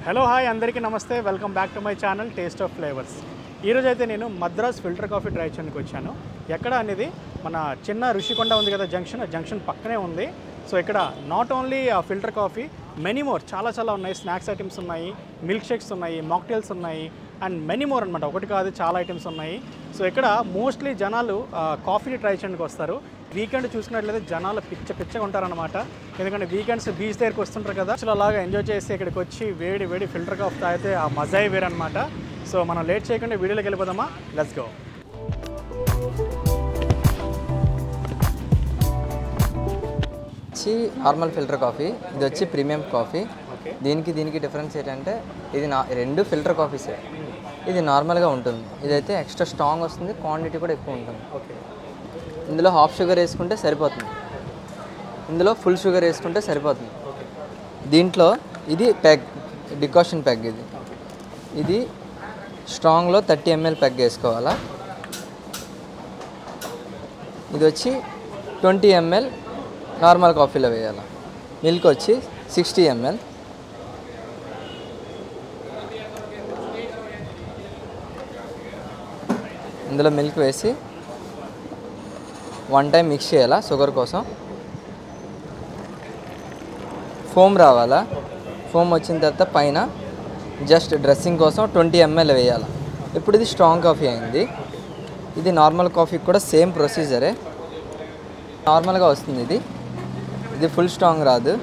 Hello hi అందరికీ నమస్తే welcome back to my channel taste of flavours ఈరోజు అయితే నేను మద్రాస్ ఫిల్టర్ కాఫీ ట్రై చేయడానికి వచ్చాను ఎక్కడ అనేది మన చిన్న ఋషికొండ ఉంది కదా జంక్షన్ ఆ జంక్షన్ పక్కనే ఉంది సో ఇక్కడ నాట్ ఓన్లీ ఆ ఫిల్టర్ కాఫీ మెనీ మోర్ చాలా చాలా ఉన్నాయి స్నాక్స్ ఐటమ్స్ ఉన్నాయి మిల్క్ షేక్స్ ఉన్నాయి మాక్టైల్స్ ఉన్నాయి అండ్ మెనీ మోర్ అనమాట ఒకటి కాదు చాలా ఐటమ్స్ ఉన్నాయి సో ఇక్కడ మోస్ట్లీ జనాలు కాఫీని ట్రై చేయడానికి వస్తారు వీకెండ్ చూసుకున్నట్లయితే జనాలు పిచ్చ పిచ్చగా ఉంటారనమాట ఎందుకంటే వీకెండ్స్ బీచ్ దగ్గరికి వస్తుంటారు కదా అసలు అలాగా ఎంజాయ్ చేసి ఇక్కడికి వచ్చి వేడి వేడి ఫిల్టర్ కాఫీ తాగితే ఆ మజాయి వేరనమాట సో మనం లేట్ చేయకుండా వీడియోలోకి వెళ్ళిపోదామా లెట్స్ గో వచ్చి నార్మల్ ఫిల్టర్ కాఫీ ఇది వచ్చి ప్రీమియం కాఫీ ఓకే దీనికి దీనికి డిఫరెన్స్ ఏంటంటే ఇది నా రెండు ఫిల్టర్ కాఫీసే ఇది నార్మల్గా ఉంటుంది ఇదైతే ఎక్స్ట్రా స్ట్రాంగ్ వస్తుంది క్వాంటిటీ కూడా ఎక్కువ ఉంటుంది ఓకే ఇందులో హాఫ్ షుగర్ వేసుకుంటే సరిపోతుంది ఇందులో ఫుల్ షుగర్ వేసుకుంటే సరిపోతుంది ఓకే దీంట్లో ఇది పెగ్ డికాషన్ పెగ్ ఇది ఇది స్ట్రాంగ్లో థర్టీ ఎంఎల్ పెగ్ వేసుకోవాలా ఇది వచ్చి ట్వంటీ ఎంఎల్ నార్మల్ కాఫీలో వేయాలి మిల్క్ వచ్చి సిక్స్టీ ఎంఎల్ ఇందులో మిల్క్ వేసి వన్ టైం మిక్స్ చేయాలా షుగర్ కోసం ఫోమ్ రావాలా ఫోమ్ వచ్చిన తర్వాత పైన జస్ట్ డ్రెస్సింగ్ కోసం ట్వంటీ ఎంఎల్ వేయాలి ఇప్పుడు ఇది స్ట్రాంగ్ కాఫీ అయింది ఇది నార్మల్ కాఫీకి కూడా సేమ్ ప్రొసీజరే నార్మల్గా వస్తుంది ఇది ఇది ఫుల్ స్ట్రాంగ్ రాదు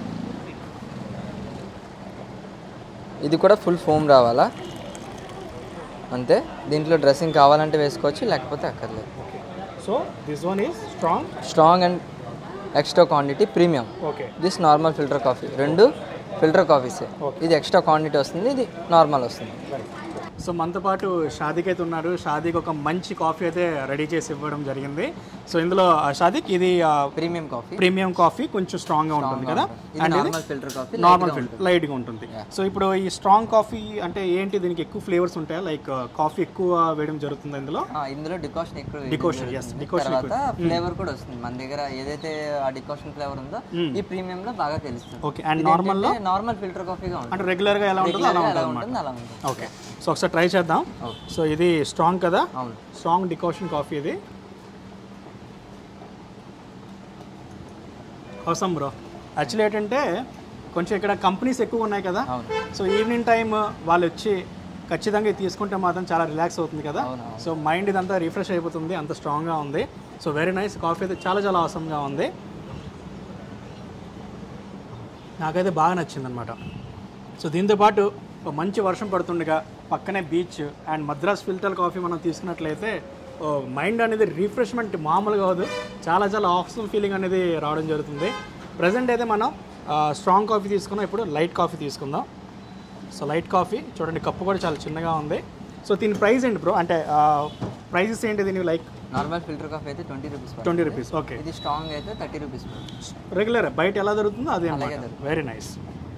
ఇది కూడా ఫుల్ ఫోమ్ రావాలా అంతే దీంట్లో డ్రెస్సింగ్ కావాలంటే వేసుకోవచ్చు లేకపోతే అక్కర్లేదు okay so this one is strong strong and extra quantity premium okay this normal filter coffee రెండు ఫిల్టర్ కాఫీసే ఇది ఎక్స్ట్రా క్వాంటిటీ వస్తుంది ఇది నార్మల్ వస్తుంది సో మనతో పాటు షాదిక్ అయితే ఉన్నారు షాదిక్ ఒక మంచి కాఫీ అయితే రెడీ చేసి ఇవ్వడం జరిగింది సో ఇందులో ఆ, షాదిక్ ఇది ప్రీమియం కాఫీ ప్రీమియం కాఫీ కొంచెం స్ట్రాంగ్ గా ఉంటుంది కదా ఇది normal filter coffee normal filter light గా ఉంటుంది సో ఇప్పుడు ఈ స్ట్రాంగ్ కాఫీ అంటే ఏంటి దీనికి ఎక్కువ ఫ్లేవర్స్ ఉంటాయా లైక్ కాఫీ ఎక్కువ వేయడం జరుగుతుంది ఇందులో ఇందులో డికాషన్ ఎక్కువ వేయడం Decoction, yes, జరుగుతుంది. decoction తర్వాత ఫ్లేవర్ కూడా వస్తుంది మన దగ్గర ఏదైతే ఆ డికాషన్ ఫ్లేవర్ ఉందో ఈ ప్రీమియం లో బాగా తెలుస్తుంది ఓకే అండ్ నార్మల్ లో నార్మల్ ఫిల్టర్ కాఫీగా ఉంటుంది అంటే రెగ్యులర్ గా ఎలా ఉంటుందో అలా ఎలా ఉంటుంది ఉంటుంది అలా ఉంటుంది ఓకే సో ఒకసారి ట్రై చేద్దాం Okay. సో ఇది స్ట్రాంగ్ కదా అవును స్ట్రాంగ్ డికాషన్ కాఫీ ఇది అవసరం బ్రో యాక్చువల్లీ ఏంటంటే కొంచెం ఇక్కడ కంపెనీస్ ఎక్కువ ఉన్నాయి కదా అవును సో ఈవినింగ్ టైం వాళ్ళు వచ్చి ఖచ్చితంగా ఇది తీసుకుంటే మాత్రం చాలా రిలాక్స్ అవుతుంది కదా అవును, సో మైండ్ ఇదంతా రిఫ్రెష్ అయిపోతుంది అంత స్ట్రాంగ్గా ఉంది సో వెరీ నైస్ కాఫీ అయితే చాలా చాలా అవసరంగా ఉంది నాకైతే బాగా నచ్చింది అనమాట సో దీంతో పాటు ఒక మంచి వర్షం పడుతుండగా పక్కనే beach and Madras filter coffee మనం తీసుకున్నట్లయితే మైండ్ అనేది రిఫ్రెష్మెంట్ మామూలుగా కాదు చాలా చాలా ఆక్సిజన్ ఫీలింగ్ అనేది రావడం జరుగుతుంది ప్రజెంట్ అయితే మనం స్ట్రాంగ్ కాఫీ తీసుకున్నాం ఇప్పుడు లైట్ కాఫీ తీసుకుందాం సో లైట్ కాఫీ చూడండి కప్పు కూడా చాలా చిన్నగా ఉంది సో దీని ప్రైస్ ఏంటి బ్రో అంటే ప్రైజెస్ ఏంటి దీని లైక్ నార్మల్ ఫిల్టర్ కాఫీ అయితే twenty rupees twenty rupees okay ఇది స్ట్రాంగ్ అయితే థర్టీ రూపీస్ రెగ్యులర్ బయట ఎలా దొరుకుతుందో అదే అలాగే అనమాట very nice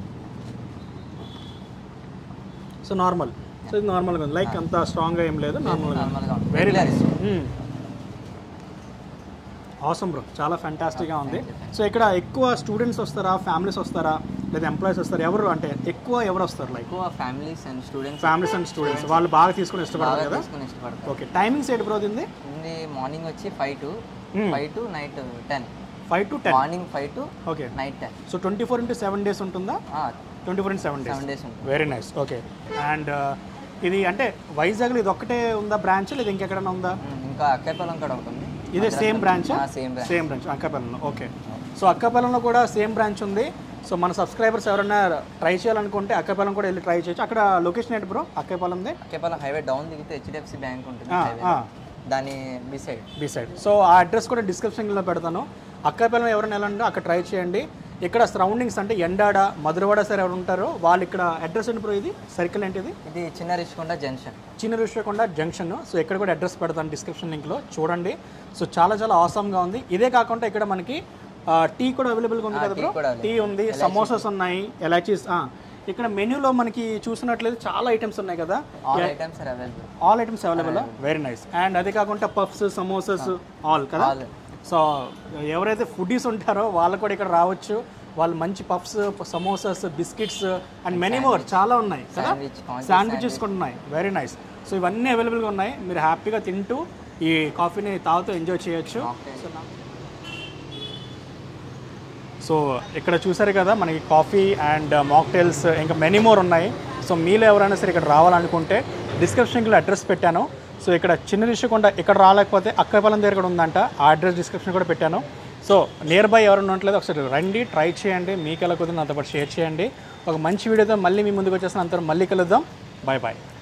so normal so ఇది నార్మల్గా ఉంది లైక్ అంత స్ట్రాంగ్గా ఏం లేదు నార్మల్గా నార్మల్గా ఉంటుంది వెరీ Regular నైస్ అవసరం బ్రో చాలా ఫ్యాంటాస్టిక్గా ఉంది సో ఇక్కడ ఎక్కువ స్టూడెంట్స్ వస్తారా ఫ్యామిలీస్ వస్తారా లేదా ఎంప్లాయీస్ వస్తారా ఎవరు అంటే ఎక్కువ ఎవరు వస్తారు లైక్ ఎక్కువ families and students families and students వాళ్ళు బాగా తీసుకుని ఇష్టపడతారు బాగా కదా తీసుకుని ఇష్టపడతారు ఓకే టైమింగ్స్ ఏంటి బ్రో దీన్ని ఇది మార్నింగ్ వచ్చి five to five to night ten five to ten morning five to okay night ten so twenty four into seven days ఉంటుందా twenty four into seven days seven days ఉంటుంది very nice okay and ఇది అంటే వైజాగ్లో ఇది ఒక్కటే ఉందా branch లేదా ఇంకెక్కడైనా ఉందా ఉమ్, ఇంకా అక్కైపాలెం కూడా ఉంటుంది ఇదే same branch same branch same branch అక్కపల్లంలో ఓకే సో అక్కపల్లంలో కూడా సేమ్ బ్రాంచ్ ఉంది సో మన సబ్స్క్రైబర్స్ ఎవరైనా ట్రై చేయాలనుకుంటే అక్కపల్లం కూడా వెళ్ళి ట్రై చేయొచ్చు అక్కడ లొకేషన్ ఏంటి బ్రో అక్కపల్లంది అక్కైపాలెం హైవే డౌన్ దిగితే హెచ్డిఎఫ్సి బ్యాంక్ ఉంటుంది ఆ, highway. ఆ. దాని బిసైడ్ డిసైడ్ సో ఆ అడ్రస్ కూడా డిస్క్రిప్షన్లో పెడతాను అక్కపల్లం ఎవరైనా వెళ్ళండి అక్కడ ట్రై చేయండి ఇక్కడ సరౌండింగ్స్ అంటే ఎండాడ మధురవాడ సార్ ఎవరు ఉంటారో వాళ్ళు ఇక్కడ అడ్రస్ ఏంటి బ్రో ఇది సర్కిల్ ఏంటిది ఇది చిన్న రిషికొండ జంక్షన్ చిన్న ఋషికొండ జంక్షన్ సో ఇక్కడ కూడా అడ్రస్ పెడతాను డిస్క్రిప్షన్ లింక్లో చూడండి సో చాలా చాలా ఆసమ్గా ఉంది ఇదే కాకుండా ఇక్కడ మనకి ఆ, టీ కూడా అవైలబుల్గా ఉంది కదా టీ బ్రో కూడా టీ ఉంది సమోసాస్ ఉన్నాయి ఎలాచీస్ ఇక్కడ మెన్యూలో మనకి చూసినట్లయితే చాలా ఐటమ్స్ ఉన్నాయి కదా all items are available all items available very nice and అదే కాకుండా పఫ్స్ సమోసాస్ ఆల్ కదా ఆల్ సో ఎవరైతే ఫుడీస్ ఉంటారో వాళ్ళు కూడా ఇక్కడ రావచ్చు వాళ్ళు మంచి puffs samosas biscuits and many more చాలా ఉన్నాయి కదా Sandwich, onion శాండ్విచెస్ కూడా ఉన్నాయి వెరీ నైస్ సో ఇవన్నీ అవైలబుల్గా ఉన్నాయి మీరు హ్యాపీగా తింటూ ఈ కాఫీని తాగుతూ ఎంజాయ్ చేయొచ్చు సో ఇక్కడ చూసారు కదా మనకి కాఫీ అండ్ మాక్టైల్స్ ఇంకా మెనీ మోర్ ఉన్నాయి సో మీలో ఎవరైనా సరే ఇక్కడ రావాలనుకుంటే డిస్క్రిప్షన్కి అడ్రస్ పెట్టాను సో ఇక్కడ చిన్న రిషికొండ ఇక్కడ రాలేకపోతే అక్కపల్లం దగ్గర కూడా ఉందంట ఆ అడ్రస్ డిస్క్రిప్షన్ కూడా పెట్టాను సో నియర్ బై ఎవరైనా ఉండట్లేదు ఒకసారి రండి ట్రై చేయండి మీకు ఎలా కుదిరిన అంత పాటు షేర్ చేయండి ఒక మంచి వీడియోతో మళ్ళీ మీ ముందుకు వచ్చేసిన అంతా మళ్ళీ కలుద్దాం బాయ్ బాయ్